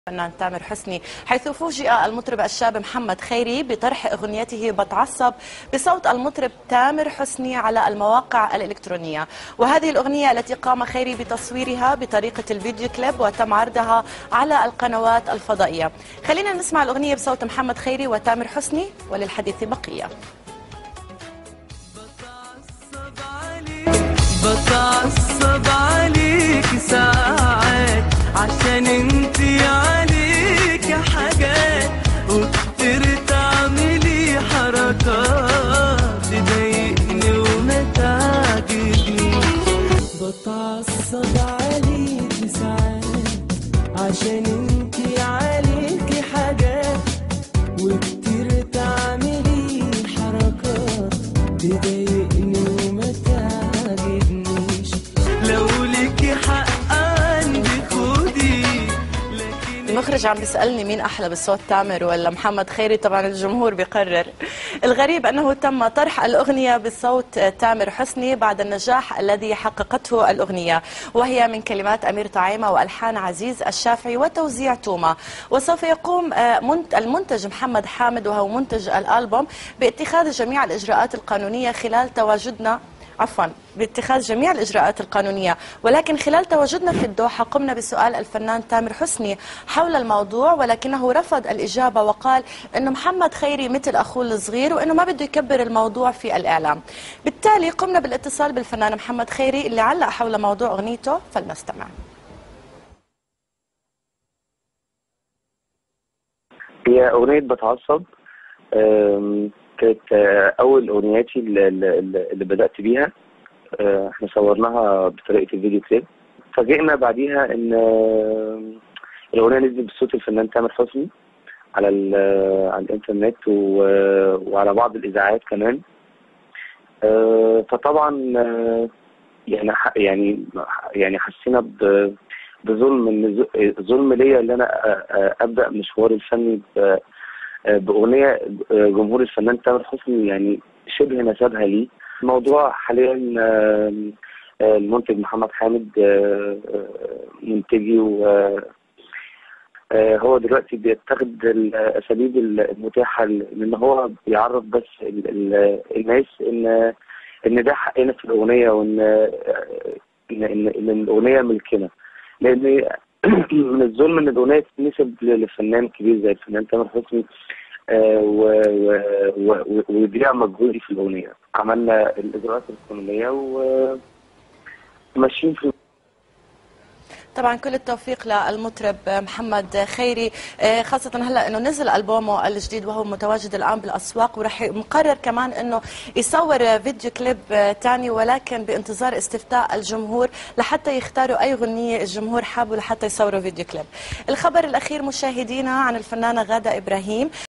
الفنان تامر حسني حيث فوجئ المطرب الشاب محمد خيري بطرح اغنيته بتعصب بصوت المطرب تامر حسني على المواقع الالكترونيه وهذه الاغنيه التي قام خيري بتصويرها بطريقه الفيديو كليب وتم عرضها على القنوات الفضائيه خلينا نسمع الاغنيه بصوت محمد خيري وتامر حسني وللحديث بقيه بتعصب عليك ساعات عشان انتي عليك حاجات وكتير تعملي حركات تضايقني وما تعجبنيش بتعصب عليك ساعات عشان انتي عليك حاجات وكتير تعملي حركات تضايقني وما تعجبنيش لو ليكي حق عندي خدي لكن المخرج عم بيسألني مين أحلى بالصوت تامر ولا محمد خيري طبعا الجمهور بيقرر الغريب أنه تم طرح الأغنية بصوت تامر حسني بعد النجاح الذي حققته الأغنية وهي من كلمات أمير طعيمة وألحان عزيز الشافعي وتوزيع توما وسوف يقوم آه، منت- المنتج محمد حامد وهو منتج الألبوم باتخاذ جميع الإجراءات القانونية خلال تواجدنا عفوا باتخاذ جميع الإجراءات القانونية ولكن خلال تواجدنا في الدوحة قمنا بسؤال الفنان تامر حسني حول الموضوع ولكنه رفض الإجابة وقال أنه محمد خيري مثل أخوه الصغير وأنه ما بده يكبر الموضوع في الإعلام بالتالي قمنا بالاتصال بالفنان محمد خيري اللي علق حول موضوع أغنيته فلنستمع هي أغنية بتعصب آم، كانت آه، أول أغنياتي اللي, اللي اللي بدأت بيها آه، احنا صورناها بطريقة الفيديو كليب فاجئنا بعديها إن آم، الأغنية نزلت بصوت الفنان تامر حسني على ال- على الإنترنت و- وعلى بعض الإذاعات كمان آه، فطبعا آه، يعني ح- يعني يعني حسينا ب- بظلم إن ز- ظلم ليا ان انا آه، آه، ابدا مشواري الفني ب- آه، باغنيه آه، جمهور الفنان تامر حسني يعني شبه نسبها لي الموضوع حاليا آه، آه، المنتج محمد حامد آه، آه، منتجي و آه، هو دلوقتي بيتخذ الاساليب المتاحه لان هو بيعرف بس ال- ال- الناس ان ان ده حقنا في الاغنيه وان آه، ان ان إن الاغنيه ملكنا لان من الظلم ان الاغنيه تتنسب لفنان كبير زي الفنان تامر حسني آه، و- و- و- ويضيع مجهودي في الاغنيه عملنا الاجراءات القانونيه وماشيين في طبعا كل التوفيق للمطرب محمد خيري آه، خاصة هلا انه نزل البومه الجديد وهو متواجد الان بالاسواق ورح مقرر كمان انه يصور فيديو كليب ثاني ولكن بانتظار استفتاء الجمهور لحتى يختاروا اي اغنية الجمهور حابه لحتى يصوروا فيديو كليب. الخبر الاخير مشاهدينا عن الفنانة غادة ابراهيم